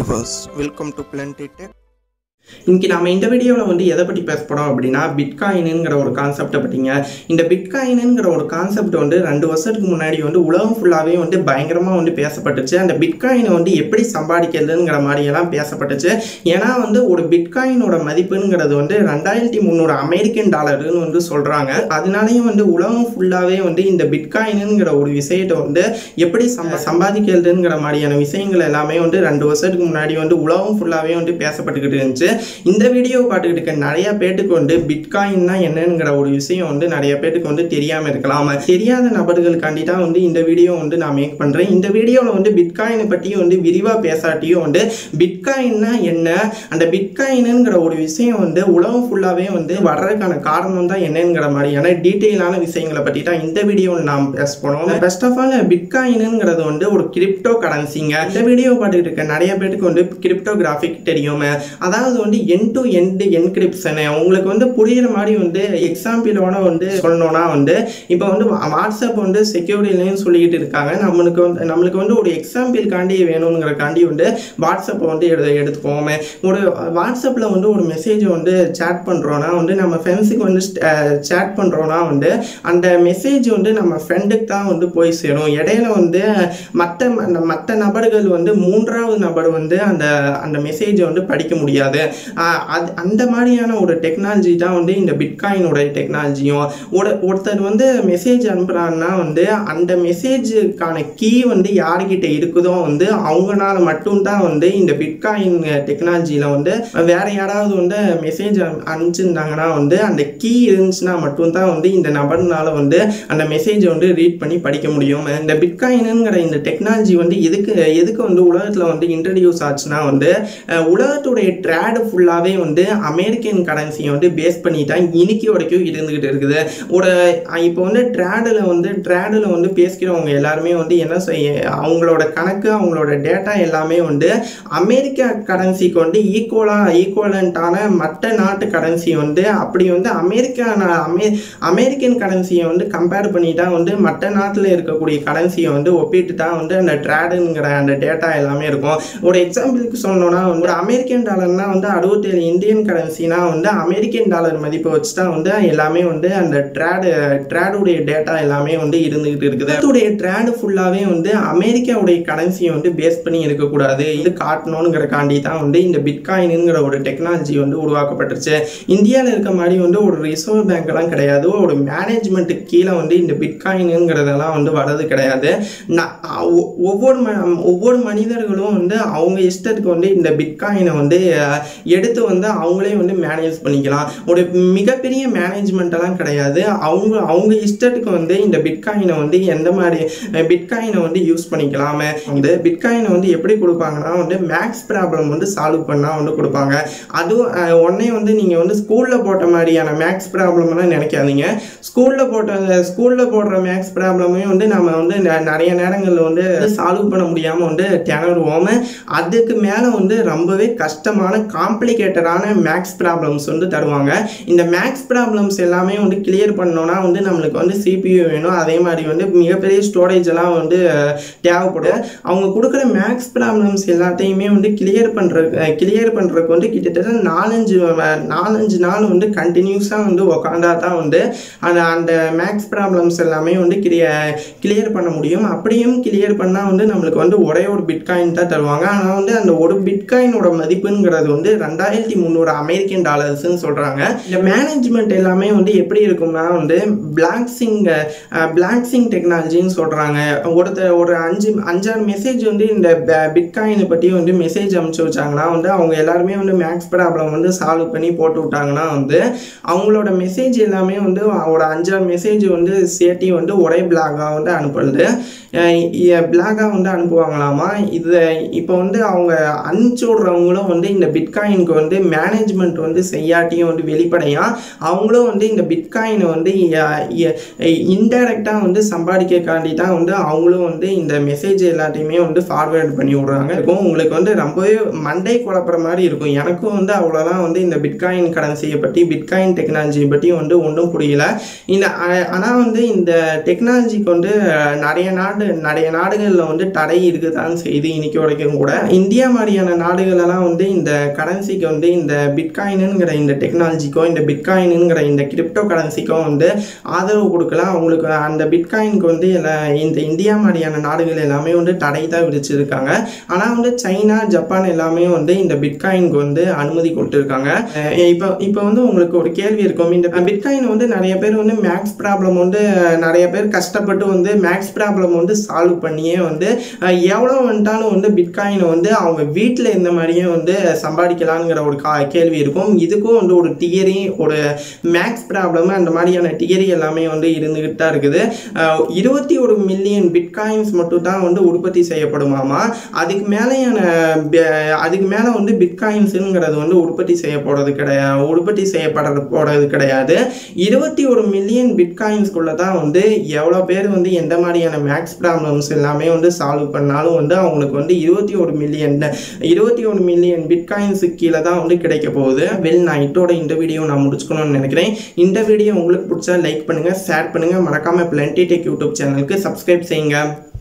viewers welcome to Blendy Tech இன்னைக்கு நாம இந்த வீடியோவில் வந்து எதை பற்றி பேச போகிறோம் அப்படின்னா பிட்காயினுங்கிற ஒரு கான்செப்டை பற்றிங்க இந்த பிட்காயினுங்கிற ஒரு கான்செப்ட் வந்து ரெண்டு வருஷத்துக்கு முன்னாடி வந்து உலகம் ஃபுல்லாகவே வந்து பயங்கரமாக வந்து பேசப்பட்டுச்சு அந்த பிட்காயினை வந்து எப்படி சம்பாதிக்கிறதுங்கிற மாதிரியெல்லாம் பேசப்பட்டுச்சு ஏன்னா வந்து ஒரு பிட்காயினோட மதிப்புங்கிறது வந்து ரெண்டாயிரத்தி முந்நூறு அமெரிக்கன் டாலர்னு வந்து சொல்கிறாங்க அதனாலேயும் வந்து உலகம் ஃபுல்லாகவே வந்து இந்த பிட்காயினுங்கிற ஒரு விஷயத்தை வந்து எப்படி சம்ப சம்பாதிக்கிறதுங்கிற மாதிரியான விஷயங்கள் எல்லாமே வந்து ரெண்டு வருஷத்துக்கு முன்னாடி வந்து உலகம் ஃபுல்லாகவே வந்து பேசப்பட்டுக்கிட்டு இருந்துச்சு இந்த வீடியோ பார்த்துக்கிட்டு இருக்க நிறைய பேட்டுக்கு வந்து பிட்காயின்னா என்னங்கிற ஒரு விஷயம் வந்து நிறைய பேட்டுக்கு வந்து தெரியாமல் இருக்கலாம் தெரியாத நபர்களுக்காண்டி தான் வந்து இந்த வீடியோ வந்து நான் மேக் பண்ணுறேன் இந்த வீடியோவில் வந்து பிட்காயினை பற்றியும் வந்து விரிவாக பேசாட்டியும் வந்து பிட்காயின்னா என்ன அந்த பிட்காயினுங்கிற ஒரு விஷயம் வந்து உலகம் ஃபுல்லாகவே வந்து வர்றதுக்கான காரணம் தான் என்னங்கிற மாதிரியான டீட்டெயிலான விஷயங்களை பற்றி தான் இந்த வீடியோவில் நாம் பேச போனோம் ஃபர்ஸ்ட் ஆஃப் ஆல் பிட்காயினுங்கிறது வந்து ஒரு கிரிப்டோ கரன்சிங்க இந்த வீடியோ பார்த்துக்கிட்டு இருக்க நிறைய பேருக்கு வந்து கிரிப்டோகிராஃபிக் தெரியும் அதாவது வந்து என் டு எண்ட் என்கிரிப்ஷனு உங்களுக்கு வந்து புரியுற மாதிரி வந்து எக்ஸாம்பிளோட வந்து சொல்லணும்னா வந்து இப்போ வந்து வாட்ஸ்அப் வந்து செக்யூரிட்டிலையும் சொல்லிக்கிட்டு இருக்காங்க நம்மளுக்கு வந்து நம்மளுக்கு வந்து ஒரு எக்ஸாம்பிள்காண்டி வேணுங்கிறக்காண்டி வந்து வாட்ஸ்அப்பை வந்து எடு எடுத்துக்கோமே ஒரு வாட்ஸ்அப்பில் வந்து ஒரு மெசேஜை வந்து சேட் பண்ணுறோன்னா வந்து நம்ம ஃப்ரெண்ட்ஸுக்கு வந்து சேட் பண்ணுறோன்னா வந்து அந்த மெசேஜ் வந்து நம்ம ஃப்ரெண்டுக்கு தான் வந்து போய் சேரும் இடையில வந்து மற்ற மற்ற நபர்கள் வந்து மூன்றாவது நபர் வந்து அந்த அந்த மெசேஜை வந்து படிக்க முடியாது ஆஹ் அது அந்த மாதிரியான ஒரு டெக்னாலஜி தான் வந்து இந்த பிட்காயினோட டெக்னாலஜியும் ஒரு ஒருத்தர் வந்து மெசேஜ் அனுப்புகிறாங்கன்னா வந்து அந்த மெசேஜுக்கான கீ வந்து யார்கிட்ட இருக்குதோ வந்து அவங்கனால மட்டும்தான் வந்து இந்த பிட்காயின் டெக்னாலஜியில் வந்து வேற யாராவது வந்து மெசேஜ் அனுப்பிச்சிருந்தாங்கன்னா வந்து அந்த கீ இருந்துச்சுன்னா மட்டும்தான் வந்து இந்த நபர்னால வந்து அந்த மெசேஜை வந்து ரீட் பண்ணி படிக்க முடியும் இந்த பிட்காயினுங்கிற இந்த டெக்னாலஜி வந்து எதுக்கு எதுக்கு வந்து உலகத்தில் வந்து இன்ட்ரடியூஸ் ஆச்சுன்னா வந்து அஹ், உலகத்துடைய ட்ரேடு ஃபுல்லாகவே வந்து அமெரிக்கன் கரன்சியை வந்து பேஸ் பண்ணி தான் இன்னைக்கு வரைக்கும் இருந்துகிட்டு இருக்குது ஒரு அஹ், இப்போ வந்து ட்ரேடில் வந்து ட்ரேடில் வந்து பேசிக்கிறவங்க எல்லாருமே வந்து என்ன செய்ய அவங்களோட கணக்கு அவங்களோட டேட்டா எல்லாமே வந்து அமெரிக்கா கரன்சிக்கு வந்து ஈக்குவலாக ஈக்குவலண்ட்டான மற்ற நாட்டு கரன்சி வந்து அப்படி வந்து அமெரிக்கா அமெ அமெரிக்கன் கரன்சியை வந்து கம்பேர் பண்ணி தான் வந்து மற்ற நாட்டில் இருக்கக்கூடிய கரன்சியை வந்து ஒப்பிட்டு தான் வந்து அந்த ட்ரேடுங்கிற அந்த டேட்டா எல்லாமே இருக்கும் ஒரு எக்ஸாம்பிளுக்கு சொல்லணும்னா வந்து ஒரு அமெரிக்கன் டாலர்னா வந்து அறுபத்தேழு இந்தியன் கரன்சினா வந்து அமெரிக்கன் டாலர் மதிப்பை வச்சு தான் வந்து எல்லாமே வந்து அந்த ட்ரேடு ட்ரேடுடைய டேட்டா எல்லாமே வந்து இருந்துகிட்டு இருக்குது அதோடைய ட்ரேடு ஃபுல்லாகவே வந்து அமெரிக்காவுடைய கரன்சியை வந்து பேஸ் பண்ணி இருக்கக்கூடாது இது காட்டணுங்கிற காண்டி தான் வந்து இந்த பிட்காயினுங்கிற ஒரு டெக்னாலஜி வந்து உருவாக்கப்பட்டுருச்சு இந்தியாவில் இருக்க மாதிரி வந்து ஒரு ரிசர்வ் பேங்க்லாம் கிடையாது ஒரு மேனேஜ்மெண்ட்டுக்கு கீழே வந்து இந்த பிட்காயினுங்கிறதெல்லாம் வந்து வர்றது கிடையாது ந- ஒ- ஒவ்வொரு ம ஒவ்வொரு மனிதர்களும் வந்து அவங்க இஷ்டத்துக்கு வந்து இந்த பிட்காயினை வந்து அஹ், எடுத்து வந்து அவங்களே வந்து மேனேஜ் பண்ணிக்கலாம் ஒரு மிகப்பெரிய மேனேஜ்மெண்ட்டெல்லாம் கிடையாது அவங்க அவங்க இஷ்டத்துக்கு வந்து இந்த பிட்காயினை வந்து எந்த மாதிரி பிட்காயினை வந்து யூஸ் பண்ணிக்கலாமே வந்து பிட்காயினை வந்து எப்படி கொடுப்பாங்கன்னா வந்து மேக்ஸ் ப்ராப்ளம் வந்து சால்வ் பண்ணால் வந்து கொடுப்பாங்க அதுவும் அஹ், உடனே வந்து நீங்கள் வந்து ஸ்கூலில் போட்ட மாதிரியான மேக்ஸ் ப்ராப்ளம்லாம் நினைக்காதீங்க ஸ்கூலில் போட்ட ஸ்கூலில் போடுற மேக்ஸ் ப்ராப்ளமே வந்து நம்ம வந்து நெ- நிறைய நேரங்களில் வந்து சால்வ் பண்ண முடியாமல் வந்து திணறுவோம் அதுக்கு மேலே வந்து ரொம்பவே கஷ்டமான காம்ப்ளிகேட்டடான மேக்ஸ் ப்ராப்ளம்ஸ் வந்து தருவாங்க இந்த மேக்ஸ் ப்ராப்ளம்ஸ் எல்லாமே வந்து கிளியர் பண்ணோன்னா வந்து நம்மளுக்கு வந்து சிபியூ வேணும் அதே மாதிரி வந்து மிகப்பெரிய ஸ்டோரேஜ் எல்லாம் வந்து அஹ், தேவைப்படும் அவங்க கொடுக்குற மேக்ஸ் ப்ராப்ளம்ஸ் எல்லாத்தையுமே வந்து கிளியர் பண்ணுற கிளியர் பண்ணுறதுக்கு வந்து கிட்டத்தட்ட நாலஞ்சு அஹ், நாலஞ்சு நாள் வந்து கண்டினியூஸாக வந்து உக்காந்தா தான் வந்து அந்த அந்த மேக்ஸ் ப்ராப்ளம்ஸ் எல்லாமே வந்து கிளிய கிளியர் பண்ண முடியும் அப்படியும் கிளியர் பண்ணால் வந்து நம்மளுக்கு வந்து ஒரே ஒரு பிட்காயின் தான் தருவாங்க ஆனால் வந்து அந்த ஒரு பிட்காயினோட மதிப்புங்கிறது வந்து ரெண்டாயிரத்தி முந்நூறு அமெரிக்கன் டாலர்ஸ்னு சொல்கிறாங்க இந்த மேனேஜ்மெண்ட் எல்லாமே வந்து எப்படி இருக்கும்னா வந்து பிளாக்ஸிங் பிளாக்ஸிங் டெக்னாலஜின்னு சொல்கிறாங்க ஒருத்தர் ஒரு அஞ்சு அஞ்சாறு மெசேஜ் வந்து இந்த பிட்காயினை பற்றி வந்து மெசேஜ் அனுப்பிச்சு வச்சாங்கன்னா வந்து அவங்க எல்லாருமே வந்து மேக்ஸ் ப்ராப்ளம் வந்து சால்வ் பண்ணி போட்டு விட்டாங்கன்னா வந்து அவங்களோட மெசேஜ் எல்லாமே வந்து ஒரு அஞ்சாறு மெசேஜ் வந்து சேர்த்தி வந்து ஒரே பிளாகாக வந்து அனுப்புறது பிளாகாக வந்து அனுப்புவாங்களாமா இது இப்போ வந்து அவங்க அனுப்பிச்சு விட்றவங்களும் வந்து இந்த பிட்காயின் பிட்காயினுக்கு வந்து மேனேஜ்மெண்ட் வந்து செய்யாட்டியும் வந்து வெளிப்படையாக அவங்களும் வந்து இந்த பிட்காயினை வந்து இன்டைரக்டாக வந்து சம்பாதிக்கக்காண்டி தான் வந்து அவங்களும் வந்து இந்த மெசேஜ் எல்லாத்தையுமே வந்து ஃபார்வேர்ட் பண்ணி விடுறாங்க இருக்கும் உங்களுக்கு வந்து ரொம்பவே மண்டை குழப்புற மாதிரி இருக்கும் எனக்கும் வந்து அவ்வளோதான் வந்து இந்த பிட்காயின் கரன்சியை பற்றி பிட்காயின் டெக்னாலஜியை பற்றி வந்து ஒன்றும் புரியல இந்த ஆனால் வந்து இந்த டெக்னாலஜிக்கு வந்து அஹ், நிறைய நாடு நிறைய நாடுகளில் வந்து தடை இருக்குதான் செய்து இன்னைக்கு வரைக்கும் கூட இந்தியா மாதிரியான நாடுகளெல்லாம் வந்து இந்த கரன்சிக்கு வந்து இந்த பிட்காயினுங்கிற இந்த டெக்னாலஜிக்கோ இந்த பிட்காயினுங்கிற இந்த கிரிப்டோ கரன்சிக்கோ வந்து ஆதரவு கொடுக்கலாம் அவங்களுக்கு அந்த பிட்காயினுக்கு வந்து எல்லா- இந்த இந்தியா மாதிரியான நாடுகள் எல்லாமே வந்து தடை தான் விதிச்சிருக்காங்க ஆனால் வந்து சைனா ஜப்பான் எல்லாமே வந்து இந்த பிட்காயினுக்கு வந்து அனுமதி கொடுத்துருக்காங்க அஹ் இப்போ இப்போ வந்து உங்களுக்கு ஒரு கேள்வி இருக்கும் இந்த பிட்காயின் வந்து நிறைய பேர் வந்து மேக்ஸ் ப்ராப்ளம் வந்து அஹ், நிறைய பேர் கஷ்டப்பட்டு வந்து மேக்ஸ் ப்ராப்ளம் வந்து சால்வ் பண்ணியே வந்து அஹ், எவ்வளோ வந்துட்டாலும் வந்து பிட்காயினை வந்து அவங்க வீட்டில் இருந்த மாதிரியே வந்து சம்பாதிக்கலாங்கிற ஒரு கா கேள்வி இருக்கும் இதுக்கும் வந்து ஒரு தியரி ஒரு மேக்ஸ் ப்ராப்ளம் அந்த மாதிரியான தியரி எல்லாமே வந்து இருந்துகிட்டு தான் இருக்குது அஹ், இருபத்தி ஒரு மில்லியன் பிட்காயின்ஸ் மட்டும் தான் வந்து உற்பத்தி செய்யப்படுமாமா அதுக்கு மேலேயான ப- அதுக்கு மேலே வந்து பிட்காயின்ஸுங்கிறது வந்து உற்பத்தி செய்யப்படுறது கிடையாது உற்பத்தி செய்யப்படுறது போடுறது கிடையாது இருபத்தி ஒரு மில்லியன் பிட்காயின்ஸ்குள்ளே தான் வந்து எவ்வளோ பேர் வந்து எந்த மாதிரியான மேக்ஸ் ப்ராப்ளம்ஸ் எல்லாமே வந்து சால்வ் பண்ணாலும் வந்து அவங்களுக்கு வந்து இருபத்தி ஒரு மில்லியன் இருபத்தி ஒரு மில்லியன் பிட்காயின்ஸுக்கு கீழே தான் வந்து கிடைக்க போகுது வெல் நான் இதோட இந்த வீடியோ நான் முடிச்சுக்கணும்னு நினைக்கிறேன் இந்த வீடியோ உங்களுக்கு பிடிச்சா லைக் பண்ணுங்கள் ஷேர் பண்ணுங்கள் மறக்காமல் பிளண்டி டெக் யூடியூப் சேனலுக்கு சப்ஸ்கிரைப் செய்யுங்க